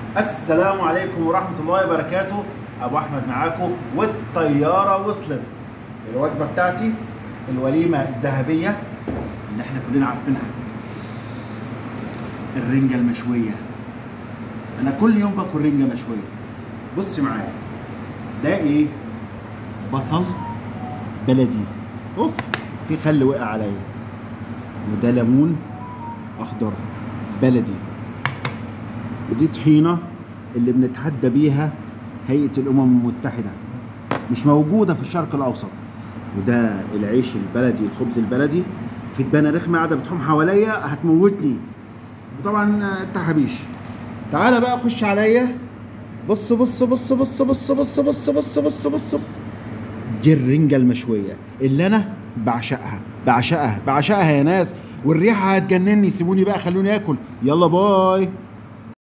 السلام عليكم ورحمة الله وبركاته أبو أحمد معاكم والطيارة وصلت الوجبة بتاعتي الوليمة الذهبية اللي احنا كلنا عارفينها الرنجة المشوية أنا كل يوم باكل رنجة مشوية بص معايا ده إيه؟ بصل بلدي أوف في خل وقع عليا وده ليمون أخضر بلدي ودي طحينة اللي بنتحدى بيها هيئة الأمم المتحدة مش موجودة في الشرق الأوسط وده العيش البلدي الخبز البلدي في دبانة رخمة قاعدة بتحوم حواليا هتموتني وطبعا التحابيش تعالى بقى خش عليا بص بص بص بص بص بص بص بص بص بص بص دي الرنجة المشوية اللي أنا بعشقها بعشقها بعشقها يا ناس والريحة هتجنني سيبوني بقى خلوني آكل يلا باي